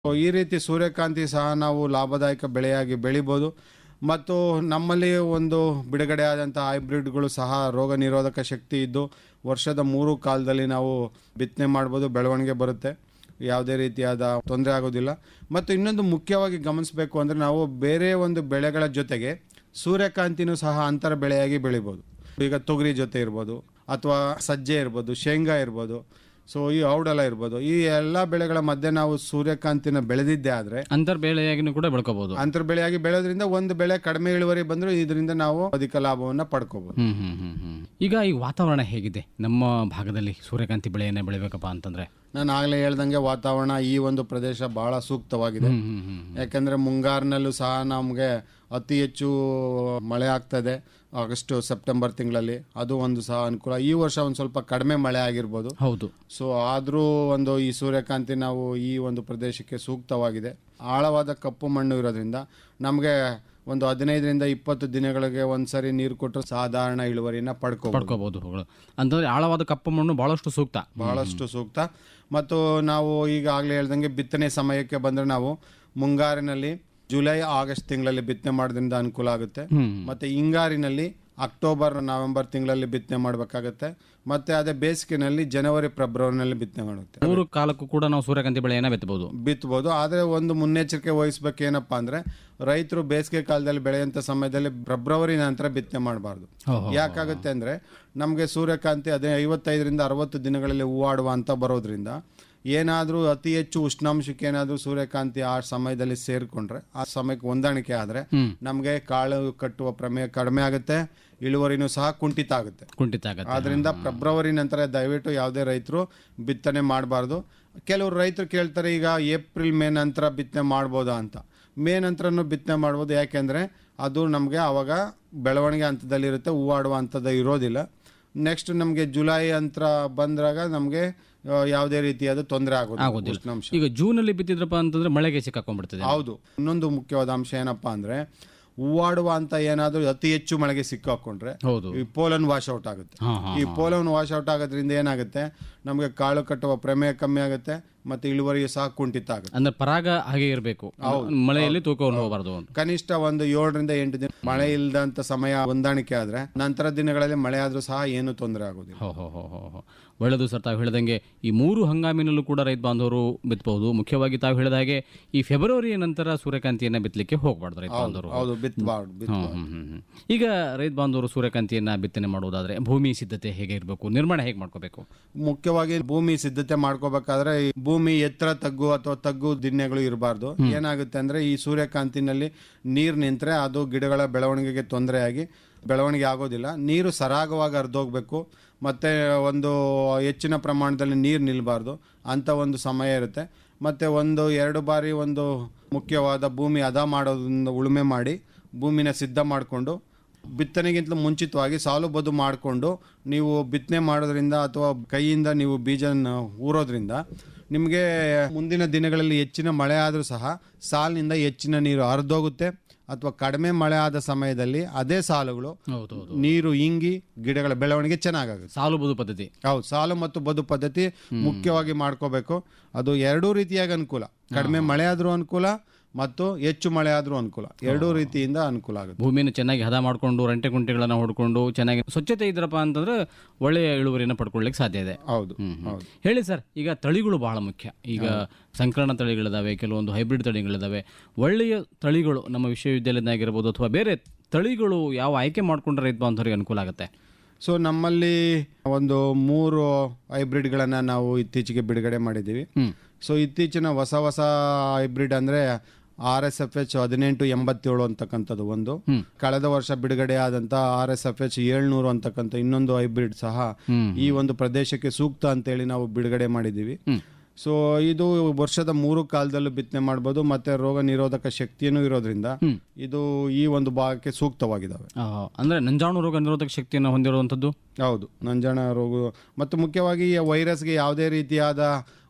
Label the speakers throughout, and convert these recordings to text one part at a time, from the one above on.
Speaker 1: ಈ ರೀತಿ ಸೂರ್ಯಕಾಂತಿ ಸಹ ನಾವು ಲಾಭದಾಯಕ ಬೆಳೆಯಾಗಿ ಬೆಳಿಬೋದು ಮತ್ತು ನಮ್ಮಲ್ಲಿ ಒಂದು ಬಿಡುಗಡೆ ಆದಂಥ ಹೈಬ್ರಿಡ್ಗಳು ಸಹ ರೋಗ ನಿರೋಧಕ ಶಕ್ತಿ ಇದ್ದು ವರ್ಷದ ಮೂರು ಕಾಲದಲ್ಲಿ ನಾವು ಬಿತ್ತನೆ ಮಾಡ್ಬೋದು ಬೆಳವಣಿಗೆ ಬರುತ್ತೆ ಯಾವುದೇ ರೀತಿಯಾದ ತೊಂದರೆ ಆಗೋದಿಲ್ಲ ಮತ್ತು ಇನ್ನೊಂದು ಮುಖ್ಯವಾಗಿ ಗಮನಿಸಬೇಕು ಅಂದರೆ ನಾವು ಬೇರೆ ಒಂದು ಬೆಳೆಗಳ ಜೊತೆಗೆ ಸೂರ್ಯಕಾಂತಿನೂ ಸಹ ಅಂತರ ಬೆಳೆಯಾಗಿ ಬೆಳಿಬೋದು ಈಗ ತೊಗರಿ ಜೊತೆ ಇರ್ಬೋದು ಅಥವಾ ಸಜ್ಜೆ ಇರ್ಬೋದು ಶೇಂಗಾ ಇರ್ಬೋದು ಸೊ ಈ ಔಡಲ ಇರ್ಬೋದು ಈ ಎಲ್ಲ ಬೆಳೆಗಳ ಮಧ್ಯೆ ನಾವು ಸೂರ್ಯಕಾಂತಿನ ಬೆಳೆದಿದ್ದೇ ಆದರೆ
Speaker 2: ಅಂತರ್ ಬೆಳೆಯಾಗಿನೂ ಕೂಡ ಬೆಳ್ಕೋಬಹುದು
Speaker 1: ಅಂತರ ಬೆಳೆಯಾಗಿ ಬೆಳೆಯೋದ್ರಿಂದ ಒಂದು ಬೆಳೆ ಕಡಿಮೆ ಇಳುವರಿ ಬಂದರೂ ಇದರಿಂದ ನಾವು ಅಧಿಕ ಲಾಭವನ್ನು ಪಡ್ಕೋಬಹುದು
Speaker 2: ಹ್ಮ್ ಹ್ಮ್ ಹ್ಮ್ ಹ್ಮ್ ಈಗ ಈ ವಾತಾವರಣ ಹೇಗಿದೆ ನಮ್ಮ ಭಾಗದಲ್ಲಿ ಸೂರ್ಯಕಾಂತಿ ಬೆಳೆಯನ್ನೇ ಬೆಳಿಬೇಕಪ್ಪ ಅಂತಂದ್ರೆ
Speaker 1: ನಾನು ಆಗಲೇ ಹೇಳ್ದಂಗೆ ವಾತಾವರಣ ಈ ಒಂದು ಪ್ರದೇಶ ಬಹಳ ಸೂಕ್ತವಾಗಿದೆ
Speaker 2: ಹ್ಮ್ ಹ್ಮ್ ಹ್ಮ್
Speaker 1: ಯಾಕಂದ್ರೆ ಮುಂಗಾರಿನಲ್ಲೂ ಸಹ ನಮಗೆ ಅತಿ ಹೆಚ್ಚು ಮಳೆ ಆಗ್ತದೆ ಆಗಸ್ಟ್ ಸೆಪ್ಟೆಂಬರ್ ತಿಂಗಳಲ್ಲಿ ಅದು ಒಂದು ಸಹ ಅನುಕೂಲ ಈ ವರ್ಷ ಒಂದು ಸ್ವಲ್ಪ ಕಡಿಮೆ ಮಳೆ ಆಗಿರ್ಬೋದು
Speaker 2: ಹೌದು
Speaker 1: ಸೊ ಆದರೂ ಒಂದು ಈ ಸೂರ್ಯಕಾಂತಿ ನಾವು ಈ ಒಂದು ಪ್ರದೇಶಕ್ಕೆ ಸೂಕ್ತವಾಗಿದೆ ಆಳವಾದ ಕಪ್ಪು ಮಣ್ಣು ಇರೋದ್ರಿಂದ ನಮಗೆ ಒಂದು ಹದಿನೈದರಿಂದ ಇಪ್ಪತ್ತು ದಿನಗಳಿಗೆ ಒಂದ್ಸರಿ ನೀರು ಕೊಟ್ಟರೆ ಸಾಧಾರಣ ಇಳುವರಿನ ಪಡ್ಕೋಬಹುದು
Speaker 2: ಪಡ್ಕೋಬಹುದು ಅಂತಂದ್ರೆ ಆಳವಾದ ಕಪ್ಪು ಮಣ್ಣು ಬಹಳಷ್ಟು ಸೂಕ್ತ
Speaker 1: ಬಹಳಷ್ಟು ಸೂಕ್ತ ಮತ್ತು ನಾವು ಈಗಾಗಲೇ ಹೇಳ್ದಂಗೆ ಬಿತ್ತನೆ ಸಮಯಕ್ಕೆ ಬಂದರೆ ನಾವು ಮುಂಗಾರಿನಲ್ಲಿ ಜುಲೈ ಆಗಸ್ಟ್ ತಿಂಗಳಲ್ಲಿ ಬಿತ್ತನೆ ಮಾಡೋದ್ರಿಂದ ಅನುಕೂಲ ಆಗುತ್ತೆ
Speaker 2: ಹ್ಮ್
Speaker 1: ಮತ್ತು ಹಿಂಗಾರಿನಲ್ಲಿ ಅಕ್ಟೋಬರ್ ನವೆಂಬರ್ ತಿಂಗಳಲ್ಲಿ ಬಿತ್ತನೆ ಮಾಡಬೇಕಾಗುತ್ತೆ ಮತ್ತೆ ಅದೇ ಬೇಸಿಗೆನಲ್ಲಿ ಜನವರಿ ಫೆಬ್ರವರಿನಲ್ಲಿ ಬಿತ್ತನೆ ಮಾಡುತ್ತೆ
Speaker 2: ಮೂರು ಕಾಲಕ್ಕೂ ಕೂಡ ನಾವು ಸೂರ್ಯಕಾಂತಿ ಬೆಳೆಯನ್ನ ಬೆತ್ತಬಹುದು
Speaker 1: ಬಿತ್ತಬಹುದು ಆದರೆ ಒಂದು ಮುನ್ನೆಚ್ಚರಿಕೆ ವಹಿಸ್ಬೇಕು ಏನಪ್ಪಾ ಅಂದ್ರೆ ರೈತರು ಬೇಸಿಗೆ ಕಾಲದಲ್ಲಿ ಬೆಳೆಯುವಂಥ ಸಮಯದಲ್ಲಿ ಫೆಬ್ರವರಿ ನಂತರ ಬಿತ್ತನೆ ಮಾಡಬಾರ್ದು ಯಾಕಾಗುತ್ತೆ ಅಂದ್ರೆ ನಮಗೆ ಸೂರ್ಯಕಾಂತಿ ಅದೇ ಐವತ್ತೈದರಿಂದ ಅರವತ್ತು ದಿನಗಳಲ್ಲಿ ಹೂವಾಡುವ ಅಂತ ಬರೋದ್ರಿಂದ ಏನಾದರೂ ಅತಿ ಹೆಚ್ಚು ಉಷ್ಣಾಂಶಕ್ಕೆ ಏನಾದರೂ ಸೂರ್ಯಕಾಂತಿ ಆ ಸಮಯದಲ್ಲಿ ಸೇರಿಕೊಂಡ್ರೆ ಆ ಸಮಯಕ್ಕೆ ಹೊಂದಾಣಿಕೆ ಆದರೆ ನಮಗೆ ಕಾಳು ಕಟ್ಟುವ ಪ್ರಮೇಯ ಕಡಿಮೆ ಆಗುತ್ತೆ ಇಳುವರಿನೂ ಸಹ ಕುಂಠಿತ ಆಗುತ್ತೆ
Speaker 2: ಕುಂಠಿತ ಆಗತ್ತೆ
Speaker 1: ಆದ್ರಿಂದ ಫೆಬ್ರವರಿ ನಂತರ ದಯವಿಟ್ಟು ಯಾವುದೇ ರೈತರು ಬಿತ್ತನೆ ಮಾಡಬಾರ್ದು ಕೆಲವರು ರೈತರು ಕೇಳ್ತಾರೆ ಈಗ ಏಪ್ರಿಲ್ ಮೇ ನಂತರ ಬಿತ್ತನೆ ಮಾಡ್ಬೋದಾ ಅಂತ ಮೇ ನಂತರನೂ ಬಿತ್ತನೆ ಮಾಡ್ಬೋದು ಯಾಕೆಂದರೆ ಅದು ನಮಗೆ ಆವಾಗ ಬೆಳವಣಿಗೆ ಹಂತದಲ್ಲಿರುತ್ತೆ ಹೂವಾಡುವ ಹಂತದ ಇರೋದಿಲ್ಲ ನೆಕ್ಸ್ಟ್ ನಮಗೆ ಜುಲೈ ನಂತರ ಬಂದಾಗ ನಮಗೆ ಯಾವುದೇ ರೀತಿಯಾದ ತೊಂದರೆ ಆಗೋದು
Speaker 2: ಆಗೋದಿಲ್ಲ.
Speaker 1: ಉಷ್ಣಾಂಶ
Speaker 2: ಈಗ ಜೂನ್ ಅಲ್ಲಿ ಬಿತ್ತಿದ್ರಪ್ಪ ಅಂತಂದ್ರೆ ಮಳೆಗೆ ಸಿಕ್ಕಾಕೊಂಡ್ಬಿಡ್ತದೆ
Speaker 1: ಹೌದು ಇನ್ನೊಂದು ಮುಖ್ಯವಾದ ಅಂಶ ಏನಪ್ಪಾ ಅಂದ್ರೆ ಹೂವಾಡುವ ಅಂತ ಏನಾದರೂ ಅತಿ ಹೆಚ್ಚು ಮಳೆಗೆ ಸಿಕ್ಕಾಕೊಂಡ್ರೆ
Speaker 2: ಹೌದು
Speaker 1: ಈ ಪೋಲನ್ ವಾಶ್ ಔಟ್ ಆಗುತ್ತೆ
Speaker 2: ಹಾ, ಹಾ,
Speaker 1: ಈ ಪೋಲನ್ ವಾಶ್ ಔಟ್ ಆಗೋದ್ರಿಂದ ಏನಾಗುತ್ತೆ ನಮಗೆ ಕಾಳು ಕಟ್ಟುವ ಪ್ರಮೇಯ ಕಮ್ಮಿ ಆಗುತ್ತೆ ಮತ್ತೆ ಇಳುವರಿಯು ಸಹ ಕುಂಠಿತ ಆಗುತ್ತೆ
Speaker 2: ಅಂದ್ರೆ ಪರಾಗ ಹಾಗೆ ಇರಬೇಕು ಮಳೆಯಲ್ಲಿ ತೂಕವನ್ನು ಹೋಗಬಾರ್ದು ಅಂತ
Speaker 1: ಕನಿಷ್ಠ ಒಂದು ಏಳರಿಂದ ಎಂಟು ದಿನ ಮಳೆ ಇಲ್ಲದಂತ ಸಮಯ ಹೊಂದಾಣಿಕೆ ಆದ್ರೆ ನಂತರ ದಿನಗಳಲ್ಲಿ ಮಳೆ ಆದ್ರೂ ಸಹ ಏನು ತೊಂದರೆ ಆಗೋದಿಲ್ಲ
Speaker 2: ಹೋ ಹೋ ಹೋ ಹೋ ಹೋ. ಒಳ್ಳೆಯದು ಸರ್ ತಾವು ಹೇಳಿದಂಗೆ ಈ ಮೂರು ಹಂಗಾಮಿನಲ್ಲೂ ಕೂಡ ರೈತ ಬಾಂಧವರು ಬಿತ್ತಬಹುದು ಮುಖ್ಯವಾಗಿ ತಾವು ಹೇಳಿದ ಹಾಗೆ ಈ ಫೆಬ್ರವರಿಯ ನಂತರ ಸೂರ್ಯಕಾಂತಿಯನ್ನ ಬಿತ್ತಲಿಕ್ಕೆ ಹೋಗಬಾರ್ದು ರೈತ ಬಾಂಧವರು
Speaker 1: ಹೌದು ಬಿತ್ತಬಾರ್ದು ಬಿತ್ತ
Speaker 2: ಹ್ಮ್, ಹ್ಮ್, ಹ್ಮ್, ಹ್ಮ್. ಈಗ ರೈತ ಬಾಂಧವರು ಸೂರ್ಯಕಾಂತಿಯನ್ನ ಬಿತ್ತನೆ ಮಾಡುವುದಾದ್ರೆ ಭೂಮಿ ಸಿದ್ಧತೆ ಹೇಗೆ ಇರಬೇಕು ನಿರ್ಮಾಣ ಹೇಗೆ ಮಾಡ್ಕೋಬೇಕು
Speaker 1: ಮುಖ್ಯವಾಗಿ ಭೂಮಿ ಸಿದ್ಧತೆ ಮಾಡ್ಕೋಬೇಕಾದ್ರೆ ಈ ಭೂಮಿ ಎತ್ತರ ತಗ್ಗು ಅಥವಾ ತಗ್ಗು ದಿನ್ನೆಗಳು ಇರಬಾರ್ದು ಏನಾಗುತ್ತೆ ಅಂದ್ರೆ ಈ ಸೂರ್ಯಕಾಂತಿನಲ್ಲಿ ನೀರು ನಿಂತ್ರೆ ಅದು ಗಿಡಗಳ ಬೆಳವಣಿಗೆಗೆ ತೊಂದರೆಯಾಗಿ ಬೆಳವಣಿಗೆ ಆಗೋದಿಲ್ಲ ನೀರು ಸರಾಗವಾಗಿ ಹರಿದೋಗ್ಬೇಕು ಮತ್ತೆ ಒಂದು ಹೆಚ್ಚಿನ ಪ್ರಮಾಣದಲ್ಲಿ ನೀರು ನಿಲ್ಬಾರ್ದು ಅಂತ ಒಂದು ಸಮಯ ಇರುತ್ತೆ ಮತ್ತೆ ಒಂದು ಎರಡು ಬಾರಿ ಒಂದು ಮುಖ್ಯವಾದ ಭೂಮಿ ಹದ ಮಾಡೋದ್ರಿಂದ ಉಳುಮೆ ಮಾಡಿ ಭೂಮಿನ ಸಿದ್ಧ ಮಾಡಿಕೊಂಡು ಬಿತ್ತನೆಗಿಂತಲೂ ಮುಂಚಿತವಾಗಿ ಸಾಲು ಬದು ಮಾಡಿಕೊಂಡು ನೀವು ಬಿತ್ತನೆ ಮಾಡೋದ್ರಿಂದ ಅಥವಾ ಕೈಯಿಂದ ನೀವು ಬೀಜನ ಊರೋದ್ರಿಂದ ನಿಮಗೆ ಮುಂದಿನ ದಿನಗಳಲ್ಲಿ ಹೆಚ್ಚಿನ ಮಳೆ ಆದರೂ ಸಹ ಸಾಲಿನಿಂದ ಹೆಚ್ಚಿನ ನೀರು ಹರಿದೋಗುತ್ತೆ ಅಥವಾ ಕಡಿಮೆ ಮಳೆ ಆದ ಸಮಯದಲ್ಲಿ ಅದೇ ಸಾಲುಗಳು
Speaker 2: ಹೌದು ಹೌದು
Speaker 1: ನೀರು ಇಂಗಿ ಗಿಡಗಳ ಬೆಳವಣಿಗೆ ಚೆನ್ನಾಗಾಗುತ್ತೆ
Speaker 2: ಸಾಲು ಬದು ಪದ್ಧತಿ
Speaker 1: ಹೌದು ಸಾಲು ಮತ್ತು ಬದು ಪದ್ಧತಿ ಮುಖ್ಯವಾಗಿ ಮಾಡ್ಕೋಬೇಕು ಅದು ಎರಡೂ ರೀತಿಯಾಗಿ ಅನುಕೂಲ ಕಡಿಮೆ ಮಳೆ ಆದರೂ ಅನುಕೂಲ ಮತ್ತು ಹೆಚ್ಚು ಮಳೆ ಆದರೂ ಅನುಕೂಲ ಎರಡೂ ರೀತಿಯಿಂದ ಅನುಕೂಲ ಆಗುತ್ತೆ
Speaker 2: ಭೂಮಿಯನ್ನು ಚೆನ್ನಾಗಿ ಹದ ಮಾಡಿಕೊಂಡು ರಂಟೆ ಕುಂಟೆಗಳನ್ನು ಹೊಡ್ಕೊಂಡು ಚೆನ್ನಾಗಿ ಸ್ವಚ್ಛತೆ ಇದ್ರಪ್ಪ ಅಂತಂದ್ರೆ ಒಳ್ಳೆಯ ಇಳುವರಿಯನ್ನು ಪಡ್ಕೊಳ್ಳಿಕ್ಕೆ ಸಾಧ್ಯ ಇದೆ
Speaker 1: ಹೌದು
Speaker 2: ಹ್ಮ್, ಹ್ಮ್.
Speaker 1: ಹೌದು
Speaker 2: ಹೇಳಿ ಸರ್ ಈಗ ತಳಿಗಳು ಬಹಳ ಮುಖ್ಯ ಈಗ ಸಂಕರಣ ತಳಿಗಳಿದಾವೆ ಕೆಲವೊಂದು ಹೈಬ್ರಿಡ್ ತಳಿಗಳಿದಾವೆ ಒಳ್ಳೆಯ ತಳಿಗಳು ನಮ್ಮ ವಿಶ್ವವಿದ್ಯಾಲಯದಾಗಿರ್ಬೋದು ಅಥವಾ ಬೇರೆ ತಳಿಗಳು ಯಾವ ಆಯ್ಕೆ ಮಾಡ್ಕೊಂಡ್ರೆ ರೈತ ಬಾಂಧವರಿಗೆ ಅನುಕೂಲ ಆಗುತ್ತೆ
Speaker 1: ಸೊ ನಮ್ಮಲ್ಲಿ ಒಂದು ಮೂರು ಹೈಬ್ರಿಡ್ಗಳನ್ನು ನಾವು ಇತ್ತೀಚೆಗೆ ಬಿಡುಗಡೆ ಮಾಡಿದ್ದೀವಿ
Speaker 2: ಹ್ಮ್.
Speaker 1: ಸೊ ಇತ್ತೀಚಿನ ಹೊಸ ಹೊಸ ಹೈಬ್ರಿಡ್ ಅಂದರೆ ಆರ್ ಎಸ್ ಎಫ್ ಎಚ್ ಹದಿನೆಂಟು ಎಂಬತ್ತೇಳು ಅಂತಕ್ಕಂಥದ್ದು ಒಂದು ಕಳೆದ ವರ್ಷ ಬಿಡುಗಡೆ ಆದಂಥ ಆರ್ ಎಸ್ ಎಫ್ ಎಚ್ ಏಳ್ನೂರು ಅಂತಕ್ಕಂಥ ಇನ್ನೊಂದು ಹೈಬ್ರಿಡ್ ಸಹ ಈ ಒಂದು ಪ್ರದೇಶಕ್ಕೆ ಸೂಕ್ತ ಅಂತೇಳಿ ನಾವು ಬಿಡುಗಡೆ ಮಾಡಿದ್ದೀವಿ ಸೊ ಇದು ವರ್ಷದ ಮೂರು ಕಾಲದಲ್ಲೂ ಬಿತ್ತನೆ ಮಾಡ್ಬೋದು ಮತ್ತೆ ರೋಗ ನಿರೋಧಕ ಶಕ್ತಿಯೂ ಇರೋದ್ರಿಂದ ಇದು ಈ ಒಂದು ಭಾಗಕ್ಕೆ ಸೂಕ್ತವಾಗಿದ್ದಾವೆ
Speaker 2: ಆ, ಅಂದ್ರೆ ನಂಜಾಣು ರೋಗ ನಿರೋಧಕ ಶಕ್ತಿಯನ್ನು ಹೊಂದಿರುವಂಥದ್ದು
Speaker 1: ಹೌದು ನಂಜಾಣ ರೋಗ ಮತ್ತು ಮುಖ್ಯವಾಗಿ ಈ ವೈರಸ್ಗೆ ಯಾವುದೇ ರೀತಿಯಾದ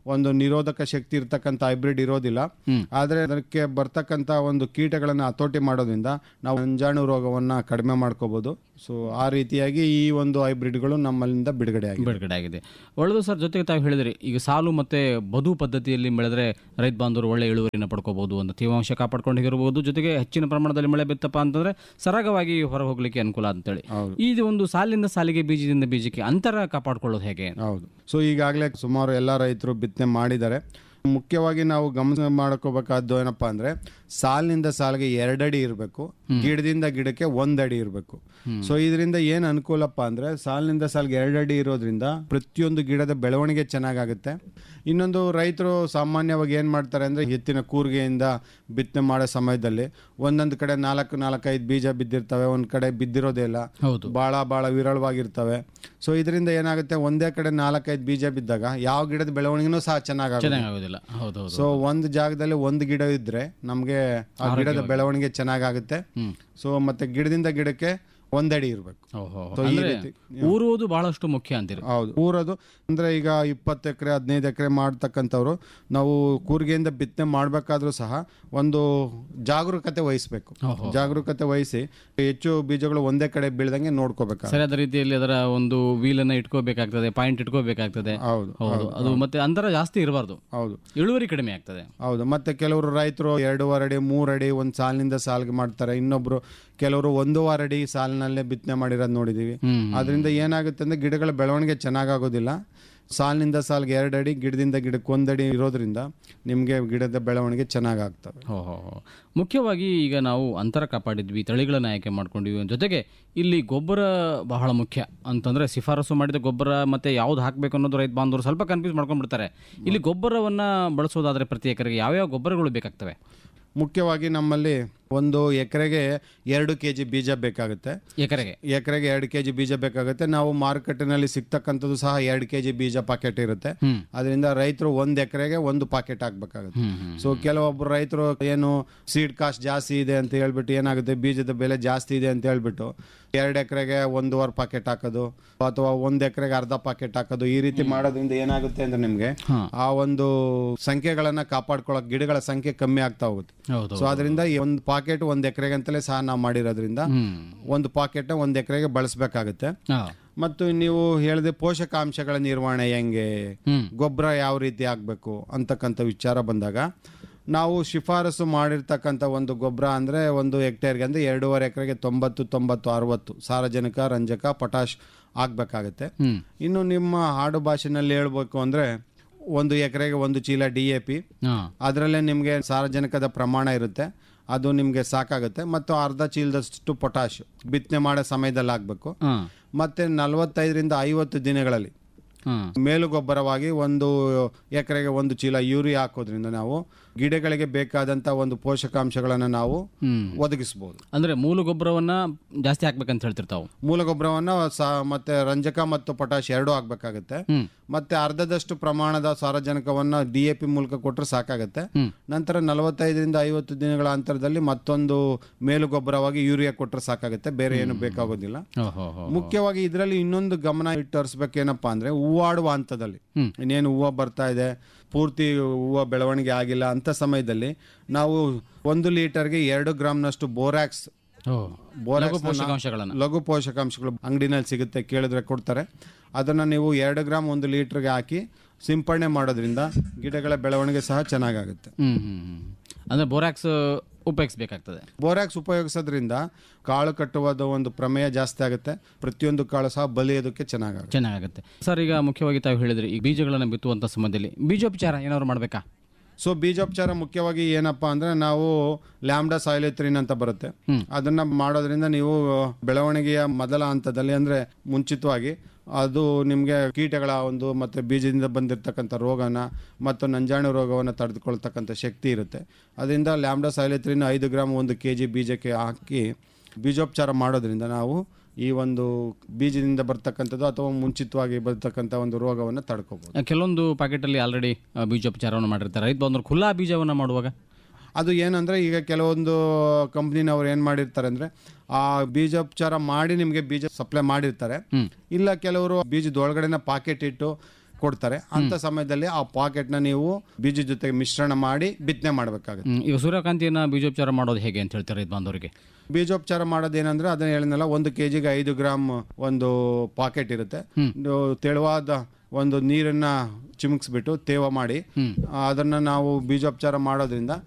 Speaker 1: ಒಂದು ನಿರೋಧಕ ಶಕ್ತಿ ಇರ್ತಕ್ಕಂಥ ಹೈಬ್ರಿಡ್ ಇರೋದಿಲ್ಲ ಆದರೆ ಅದಕ್ಕೆ ಬರ್ತಕ್ಕಂಥ ಒಂದು ಕೀಟಗಳನ್ನು ಹತೋಟಿ ಮಾಡೋದ್ರಿಂದ ನಾವು ಅಂಜಾಣು ರೋಗವನ್ನು ಕಡಿಮೆ ಮಾಡ್ಕೋಬಹುದು ಸೊ ಆ ರೀತಿಯಾಗಿ ಈ ಒಂದು ಹೈಬ್ರಿಡ್ಗಳು ನಮ್ಮಲ್ಲಿಂದ ಬಿಡುಗಡೆ ಆಗಿದೆ
Speaker 2: ಬಿಡುಗಡೆ ಆಗಿದೆ ಒಳ್ಳೆದು ಸರ್ ಜೊತೆಗೆ ತಾವು ಹೇಳಿದ್ರಿ ಈಗ ಸಾಲು ಮತ್ತೆ ಬದು ಪದ್ಧತಿಯಲ್ಲಿ ಬೆಳೆದ್ರೆ ರೈತ ಬಾಂಧವರು ಒಳ್ಳೆ ಇಳುವರಿನ ಪಡ್ಕೋಬಹುದು ಅಂತ ತೇವಾಂಶ ಕಾಪಾಡ್ಕೊಂಡು ಇರಬಹುದು ಜೊತೆಗೆ ಹೆಚ್ಚಿನ ಪ್ರಮಾಣದಲ್ಲಿ ಮಳೆ ಬಿತ್ತಪ್ಪ ಅಂತಂದ್ರೆ ಸರಾಗವಾಗಿ ಹೊರ ಹೋಗ್ಲಿಕ್ಕೆ ಅನುಕೂಲ ಅಂತೇಳಿ ಈ ಒಂದು ಸಾಲಿನಿಂದ ಸಾಲಿಗೆ ಬೀಜದಿಂದ ಬೀಜಕ್ಕೆ ಅಂತರ ಕಾಪಾಡ್ಕೊಳ್ಳೋದು ಹೇಗೆ
Speaker 1: ಹೌದು ಸೊ ಈಗಾಗಲೇ ಸುಮಾರು ಎಲ್ಲ ರೈತರು ಬಿತ್ತನೆ ಮಾಡಿದ್ದಾರೆ ಮುಖ್ಯವಾಗಿ ನಾವು ಗಮನ ಮಾಡ್ಕೋಬೇಕಾದ್ದು ಏನಪ್ಪಾ ಅಂದ್ರೆ ಸಾಲಿನಿಂದ ಸಾಲಿಗೆ ಎರಡಡಿ ಇರಬೇಕು ಗಿಡದಿಂದ ಗಿಡಕ್ಕೆ ಒಂದಡಿ ಇರಬೇಕು ಸೊ ಇದರಿಂದ ಏನು ಅನುಕೂಲಪ್ಪ ಅಂದ್ರೆ ಸಾಲಿನಿಂದ ಸಾಲಿಗೆ ಎರಡಡಿ ಇರೋದ್ರಿಂದ ಪ್ರತಿಯೊಂದು ಗಿಡದ ಬೆಳವಣಿಗೆ ಚೆನ್ನಾಗಾಗುತ್ತೆ ಇನ್ನೊಂದು ರೈತರು ಸಾಮಾನ್ಯವಾಗಿ ಏನು ಮಾಡ್ತಾರೆ ಅಂದ್ರೆ ಎತ್ತಿನ ಕೂರ್ಗೆಯಿಂದ ಬಿತ್ತನೆ ಮಾಡೋ ಸಮಯದಲ್ಲಿ ಒಂದೊಂದು ಕಡೆ ನಾಲ್ಕು ನಾಲ್ಕೈದು ಬೀಜ ಬಿದ್ದಿರ್ತವೆ ಒಂದ್ ಕಡೆ ಬಿದ್ದಿರೋದೇ ಇಲ್ಲ
Speaker 2: ಹೌದು
Speaker 1: ಭಾಳ ಭಾಳ ವಿರಳವಾಗಿರ್ತವೆ ಸೊ ಇದರಿಂದ ಏನಾಗುತ್ತೆ ಒಂದೇ ಕಡೆ ನಾಲ್ಕೈದು ಬೀಜ ಬಿದ್ದಾಗ ಯಾವ ಗಿಡದ ಬೆಳವಣಿಗೆನೂ ಸಹ ಚೆನ್ನಾಗಾಗುತ್ತೆ
Speaker 2: ಚೆನ್ನಾಗೋದಿಲ್ಲ ಹೌದು ಹೌದು
Speaker 1: ಸೊ ಒಂದು ಜಾಗದಲ್ಲಿ ಒಂದು ಗಿಡ ಇದ್ರೆ ನಮಗೆ ಆ ಗಿಡದ ಬೆಳವಣಿಗೆ ಚೆನ್ನಾಗಾಗುತ್ತೆ ಸೊ ಮತ್ತೆ ಗಿಡದಿಂದ ಗಿಡಕ್ಕೆ ಒಂದಡಿ ಇರಬೇಕು
Speaker 2: ಓಹೋ
Speaker 1: ಸೊ ಈ
Speaker 2: ಅಂದ್ರೆ
Speaker 1: ರೀತಿ
Speaker 2: ಊರುವುದು ಬಹಳಷ್ಟು ಮುಖ್ಯ ಅಂತೀರಿ
Speaker 1: ಹೌದು ಊರದು ಅಂದ್ರೆ ಈಗ ಇಪ್ಪತ್ತು ಎಕರೆ ಹದಿನೈದು ಎಕರೆ ಮಾಡ್ತಕ್ಕಂಥವ್ರು ನಾವು ಕೂರ್ಗೆಯಿಂದ ಬಿತ್ತನೆ ಮಾಡಬೇಕಾದ್ರೂ ಸಹ ಒಂದು ಜಾಗರೂಕತೆ ವಹಿಸ್ಬೇಕು ಜಾಗರೂಕತೆ ವಹಿಸಿ ಹೆಚ್ಚು ಬೀಜಗಳು ಒಂದೇ ಕಡೆ ಬೀಳ್ದಂಗೆ ನೋಡ್ಕೋಬೇಕು
Speaker 2: ಸರಿಯಾದ ರೀತಿಯಲ್ಲಿ ಅದರ ಒಂದು ವೀಲನ್ನ ಇಟ್ಕೋಬೇಕಾಗ್ತದೆ ಪಾಯಿಂಟ್ ಇಟ್ಕೋಬೇಕಾಗ್ತದೆ
Speaker 1: ಹೌದು
Speaker 2: ಹೌದು ಅದು ಮತ್ತೆ ಅಂತರ ಜಾಸ್ತಿ ಇರಬಾರ್ದು
Speaker 1: ಹೌದು
Speaker 2: ಇಳುವರಿ ಕಡಿಮೆ ಆಗ್ತದೆ
Speaker 1: ಹೌದು ಮತ್ತೆ ಕೆಲವರು ರೈತರು ಎರಡೂವರೆ ಅಡಿ ಮೂರು ಅಡಿ ಒಂದು ಸಾಲಿನಿಂದ ಸಾಲಿಗೆ ಮಾಡ್ತಾರೆ ಇನ್ನೊಬ್ರು ಕೆಲವರು ಒಂದೂವರೆ ಅಡಿ ಸಾಲಿನಲ್ಲೇ ಬಿತ್ತನೆ ಮಾಡಿರೋದು ನೋಡಿದೀವಿ
Speaker 2: ಹ್ಮ್.
Speaker 1: ಅದರಿಂದ ಏನಾಗುತ್ತೆ ಅಂದ್ರೆ ಗಿಡಗಳ ಬೆಳವಣಿಗೆ ಚೆನ್ನಾಗಾಗೋದಿಲ್ಲ ಸಾಲಿನಿಂದ ಸಾಲಿಗೆ ಎರಡು ಅಡಿ ಗಿಡದಿಂದ ಗಿಡಕ್ಕೆ ಒಂದಡಿ ಇರೋದ್ರಿಂದ ನಿಮಗೆ ಗಿಡದ ಬೆಳವಣಿಗೆ ಚೆನ್ನಾಗಾಗ್ತವೆ
Speaker 2: ಹೋ ಹೋ ಹೋ. ಮುಖ್ಯವಾಗಿ ಈಗ ನಾವು ಅಂತರ ಕಾಪಾಡಿದ್ವಿ ತಳಿಗಳನ್ನು ಆಯ್ಕೆ ಮಾಡ್ಕೊಂಡಿವಿ ಜೊತೆಗೆ ಇಲ್ಲಿ ಗೊಬ್ಬರ ಬಹಳ ಮುಖ್ಯ ಅಂತಂದ್ರೆ ಶಿಫಾರಸು ಮಾಡಿದ ಗೊಬ್ಬರ ಮತ್ತೆ ಯಾವ್ದು ಹಾಕಬೇಕು ಅನ್ನೋದು ರೈತ ಬಾಂಧವರು ಸ್ವಲ್ಪ ಕನ್ಫ್ಯೂಸ್ ಮಾಡ್ಕೊಂಡ್ಬಿಡ್ತಾರೆ ಇಲ್ಲಿ ಗೊಬ್ಬರವನ್ನ ಬಳಸೋದಾದ್ರೆ ಪ್ರತಿ ಎಕರೆಗೆ ಯಾವ್ಯಾವ ಗೊಬ್ಬರಗಳು ಬೇಕಾಗ್ತವೆ
Speaker 1: ಮುಖ್ಯವಾಗಿ ನಮ್ಮಲ್ಲಿ ಒಂದು ಎಕರೆಗೆ ಎರಡು ಕೆ ಜಿ ಬೀಜ ಬೇಕಾಗುತ್ತೆ
Speaker 2: ಎಕರೆಗೆ
Speaker 1: ಎಕರೆಗೆ ಎರಡು ಕೆ ಜಿ ಬೀಜ ಬೇಕಾಗುತ್ತೆ ನಾವು ಮಾರುಕಟ್ಟೆನಲ್ಲಿ ಸಿಗ್ತಕ್ಕಂಥದ್ದು ಸಹ ಎರಡು ಕೆ ಜಿ ಬೀಜ ಪಾಕೆಟ್ ಇರುತ್ತೆ ಅದರಿಂದ ರೈತರು ಒಂದು ಎಕರೆಗೆ ಒಂದು ಪಾಕೆಟ್ ಹಾಕ್ಬೇಕಾಗುತ್ತೆ ಸೊ ಕೆಲವೊಬ್ರು ರೈತರು ಏನು ಸೀಡ್ ಕಾಸ್ಟ್ ಜಾಸ್ತಿ ಇದೆ ಅಂತ ಹೇಳ್ಬಿಟ್ಟು ಏನಾಗುತ್ತೆ ಬೀಜದ ಬೆಲೆ ಜಾಸ್ತಿ ಇದೆ ಅಂತ ಹೇಳ್ಬಿಟ್ಟು ಎರಡು ಎಕರೆಗೆ ಒಂದೂವರೆ ಪಾಕೆಟ್ ಹಾಕೋದು ಅಥವಾ ಒಂದು ಎಕರೆಗೆ ಅರ್ಧ ಪಾಕೆಟ್ ಹಾಕೋದು ಈ ರೀತಿ ಮಾಡೋದ್ರಿಂದ ಏನಾಗುತ್ತೆ ಅಂದ್ರೆ ನಿಮ್ಗೆ ಆ ಒಂದು ಸಂಖ್ಯೆಗಳನ್ನ ಕಾಪಾಡ್ಕೊಳ್ಳೋಕೆ ಗಿಡಗಳ ಸಂಖ್ಯೆ ಕಮ್ಮಿ ಆಗ್ತಾ ಹೋಗುತ್ತೆ
Speaker 2: ಹೌದು
Speaker 1: ಸೊ ಅದರಿಂದ ಈ ಒಂದು ಪಾಕೆಟ್ ಒಂದು ಎಕರೆಗೆ ಅಂತಲೇ ಸಹ ನಾವು ಮಾಡಿರೋದ್ರಿಂದ
Speaker 2: ಹ್ಮ್
Speaker 1: ಒಂದು ಪಾಕೆಟ್ ಒಂದು ಎಕರೆಗೆ ಬಳಸಬೇಕಾಗುತ್ತೆ
Speaker 2: ಹಾ.
Speaker 1: ಮತ್ತು ನೀವು ಹೇಳಿದೆ ಪೋಷಕಾಂಶಗಳ ನಿರ್ವಹಣೆ ಹೆಂಗೆ
Speaker 2: ಹ್ಮ್
Speaker 1: ಗೊಬ್ಬರ ಯಾವ ರೀತಿ ಆಗಬೇಕು ಅಂತಕ್ಕಂಥ ವಿಚಾರ ಬಂದಾಗ ನಾವು ಶಿಫಾರಸು ಮಾಡಿರ್ತಕ್ಕಂಥ ಒಂದು ಗೊಬ್ಬರ ಅಂದರೆ ಒಂದು ಹೆಕ್ಟೇರ್ಗೆ ಅಂದರೆ ಎರಡೂವರೆ ಎಕರೆಗೆ ತೊಂಬತ್ತು ತೊಂಬತ್ತು ಅರವತ್ತು ಸಾರಜನಕ ರಂಜಕ ಪೊಟಾಶ್ ಆಗಬೇಕಾಗುತ್ತೆ
Speaker 2: ಹ್ಮ್
Speaker 1: ಇನ್ನು ನಿಮ್ಮ ಹಾಡು ಭಾಷೆನಲ್ಲಿ ಹೇಳ್ಬೇಕು ಅಂದರೆ ಒಂದು ಎಕರೆಗೆ ಒಂದು ಚೀಲ ಡಿ ಎ ಪಿ
Speaker 2: ಹಾ
Speaker 1: ಅದರಲ್ಲೇ ನಿಮಗೆ ಸಾರಜನಕದ ಪ್ರಮಾಣ ಇರುತ್ತೆ ಅದು ನಿಮಗೆ ಸಾಕಾಗುತ್ತೆ ಮತ್ತು ಅರ್ಧ ಚೀಲದಷ್ಟು ಪೊಟ್ಯಾಶ್ ಬಿತ್ತನೆ ಮಾಡೋ ಸಮಯದಲ್ಲಿ ಆಗಬೇಕು
Speaker 2: ಹಾ
Speaker 1: ಮತ್ತು ನಲವತ್ತೈದರಿಂದ ಐವತ್ತು ದಿನಗಳಲ್ಲಿ
Speaker 2: ಹಾ
Speaker 1: ಮೇಲು ಗೊಬ್ಬರವಾಗಿ ಒಂದು ಎಕರೆಗೆ ಒಂದು ಚೀಲ ಯೂರಿಯಾ ಹಾಕೋದ್ರಿಂದ ನಾವು ಗಿಡಗಳಿಗೆ ಬೇಕಾದಂಥ ಒಂದು ಪೋಷಕಾಂಶಗಳನ್ನು ನಾವು
Speaker 2: ಹ್ಮ್
Speaker 1: ಒದಗಿಸ್ಬೋದು
Speaker 2: ಅಂದ್ರೆ ಮೂಲ ಗೊಬ್ಬರವನ್ನ ಜಾಸ್ತಿ ಹಾಕ್ಬೇಕಂತ ಹೇಳ್ತಿರ್ತಾವು
Speaker 1: ಮೂಲ ಗೊಬ್ಬರವನ್ನು ಸಾ ಮತ್ತೆ ರಂಜಕ ಮತ್ತು ಪೊಟ್ಯಾಶ್ ಎರಡೂ ಆಗಬೇಕಾಗುತ್ತೆ
Speaker 2: ಹ್ಮ್
Speaker 1: ಮತ್ತೆ ಅರ್ಧದಷ್ಟು ಪ್ರಮಾಣದ ಸಾರಜನಕವನ್ನು ಡಿ ಎ ಪಿ ಮೂಲಕ ಕೊಟ್ಟರೆ ಸಾಕಾಗುತ್ತೆ
Speaker 2: ಹ್ಮ್.
Speaker 1: ನಂತರ ನಲವತ್ತೈದರಿಂದ ಐವತ್ತು ದಿನಗಳ ಅಂತರದಲ್ಲಿ ಮತ್ತೊಂದು ಮೇಲು ಗೊಬ್ಬರವಾಗಿ ಯೂರಿಯಾ ಕೊಟ್ಟರೆ ಸಾಕಾಗುತ್ತೆ ಬೇರೆ ಏನು ಬೇಕಾಗೋದಿಲ್ಲ
Speaker 2: ಓಹೋ ಹೋ
Speaker 1: ಮುಖ್ಯವಾಗಿ ಇದರಲ್ಲಿ ಇನ್ನೊಂದು ಗಮನ ಇಟ್ಟು ಹರಿಸ್ಬೇಕೇನಪ್ಪಾ ಅಂದ್ರೆ ಹೂವಾಡುವ ಹಂತದಲ್ಲಿ
Speaker 2: ಹ್ಮ್.
Speaker 1: ಇನ್ನೇನು ಹೂವು ಬರ್ತಾ ಇದೆ ಪೂರ್ತಿ ಹೂವು ಬೆಳವಣಿಗೆ ಆಗಿಲ್ಲ ಅಂತ ಸಮಯದಲ್ಲಿ ನಾವು ಒಂದು ಲೀಟರ್ಗೆ ಎರಡು ಗ್ರಾಮ್ನಷ್ಟು ಬೋರಾಕ್ಸ್
Speaker 2: ಓ
Speaker 1: ಬೋರಾಕ್ಸ್
Speaker 2: ಲಘು ಪೋಷಕಾಂಶಗಳನ್ನ
Speaker 1: ಲಘು ಪೋಷಕಾಂಶಗಳು ಅಂಗಡಿನಲ್ಲಿ ಸಿಗುತ್ತೆ ಕೇಳಿದ್ರೆ ಕೊಡ್ತಾರೆ ಅದನ್ನು ನೀವು ಎರಡು ಗ್ರಾಮ್ ಒಂದು ಲೀಟ್ರಿಗೆ ಹಾಕಿ ಸಿಂಪಡಣೆ ಮಾಡೋದ್ರಿಂದ ಗಿಡಗಳ ಬೆಳವಣಿಗೆ ಸಹ ಚೆನ್ನಾಗಾಗುತ್ತೆ
Speaker 2: ಹ್ಮ್ ಹ್ಮ್ ಹ್ಮ್ ಅಂದ್ರೆ ಬೋರಾಕ್ಸ್ ಉಪಯೋಗಿಸ್ಬೇಕಾಗ್ತದೆ
Speaker 1: ಬೋರಾಕ್ಸ್ ಉಪಯೋಗಿಸೋದ್ರಿಂದ ಕಾಳು ಕಟ್ಟುವುದು ಒಂದು ಪ್ರಮೇಯ ಜಾಸ್ತಿ ಆಗುತ್ತೆ ಪ್ರತಿಯೊಂದು ಕಾಳು ಸಹ ಬಲಿಯೋದಕ್ಕೆ ಚೆನ್ನಾಗಾಗುತ್ತೆ
Speaker 2: ಚೆನ್ನಾಗುತ್ತೆ ಸರ್ ಈಗ ಮುಖ್ಯವಾಗಿ ತಾವು ಹೇಳಿದ್ರಿ ಈ ಬೀಜಗಳನ್ನು ಬಿತ್ತುವಂತ ಸಮಯದಲ್ಲಿ ಬೀಜೋಪಚಾರ ಏನಾದ್ರು ಮಾಡ್ಬೇಕಾ
Speaker 1: ಸೊ ಬೀಜೋಪಚಾರ ಮುಖ್ಯವಾಗಿ ಏನಪ್ಪಾ ಅಂದ್ರೆ ನಾವು ಲ್ಯಾಂಬ್ಡಾ ಸಾಯಿಲೆತ್ರಿನ್ ಅಂತ ಬರುತ್ತೆ ಅದನ್ನ ಮಾಡೋದ್ರಿಂದ ನೀವು ಬೆಳವಣಿಗೆಯ ಮೊದಲ ಹಂತದಲ್ಲಿ ಅಂದ್ರೆ ಮುಂಚಿತವಾಗಿ ಅದು ನಿಮಗೆ ಕೀಟಗಳ ಒಂದು ಮತ್ತೆ ಬೀಜದಿಂದ ಬಂದಿರತಕ್ಕಂಥ ರೋಗನ ಮತ್ತು ನಂಜಾಣು ರೋಗವನ್ನು ತಡೆದುಕೊಳ್ತಕ್ಕಂಥ ಶಕ್ತಿ ಇರುತ್ತೆ ಅದರಿಂದ ಲ್ಯಾಂಬ್ಡಾ ಸಾಯಿಲೆತ್ರಿನ್ ಐದು ಗ್ರಾಮ್ ಒಂದು ಕೆ ಜಿ ಬೀಜಕ್ಕೆ ಹಾಕಿ ಬೀಜೋಪಚಾರ ಮಾಡೋದ್ರಿಂದ ನಾವು ಈ ಒಂದು ಬೀಜದಿಂದ ಬರ್ತಕ್ಕಂಥದ್ದು ಅಥವಾ ಮುಂಚಿತವಾಗಿ ಬರ್ತಕ್ಕಂಥ ಒಂದು ರೋಗವನ್ನು ತಡ್ಕೋಬಹುದು
Speaker 2: ಕೆಲವೊಂದು ಪಾಕೆಟಲ್ಲಿ ಆಲ್ರೆಡಿ ಬೀಜೋಪಚಾರವನ್ನು ಮಾಡಿರ್ತಾರೆ ರೈತ ಬಂದ್ರು ಖುಲ್ಲಾ ಬೀಜವನ್ನು ಮಾಡುವಾಗ
Speaker 1: ಅದು ಏನಂದ್ರೆ ಈಗ ಕೆಲವೊಂದು ಕಂಪ್ನಿನವ್ರು ಏನು ಮಾಡಿರ್ತಾರೆ ಅಂದ್ರೆ ಆ ಬೀಜೋಪಚಾರ ಮಾಡಿ ನಿಮಗೆ ಬೀಜ ಸಪ್ಲೈ ಮಾಡಿರ್ತಾರೆ
Speaker 2: ಹ್ಮ್.
Speaker 1: ಇಲ್ಲ ಕೆಲವರು ಬೀಜದ ಒಳಗಡೆನ ಪಾಕೆಟ್ ಇಟ್ಟು ಕೊಡ್ತಾರೆ ಅಂತ ಸಮಯದಲ್ಲಿ ಆ ಪಾಕೆಟ್ನ ನೀವು ಬೀಜ ಜೊತೆಗೆ ಮಿಶ್ರಣ ಮಾಡಿ ಬಿತ್ತನೆ ಮಾಡಬೇಕಾಗುತ್ತೆ
Speaker 2: ಹ್ಮ್. ಈಗ ಸೂರ್ಯಕಾಂತಿಯನ್ನ ಬೀಜೋಪಚಾರ ಮಾಡೋದು ಹೇಗೆ ಅಂತ ಹೇಳ್ತಾರೆ ರೈತ ಬಾಂಧವರಿಗೆ
Speaker 1: ಬೀಜೋಪಚಾರ ಮಾಡೋದೇನಂದ್ರೆ ಅದನ್ನ ಹೇಳಿದ್ನಲ್ಲ ಒಂದು ಕೆ ಜಿಗೆ ಐದು ಗ್ರಾಮ್ ಒಂದು ಪಾಕೆಟ್ ಇರುತ್ತೆ ಇದು ತೆಳುವಾದ ಒಂದು ನೀರನ್ನ ಚಿಮುಕ್ಸ್ಬಿಟ್ಟು ತೇವ ಮಾಡಿ ಅದನ್ನ ನಾವು ಬೀಜೋಪಚಾರ ಮಾಡೋದ್ರಿಂದ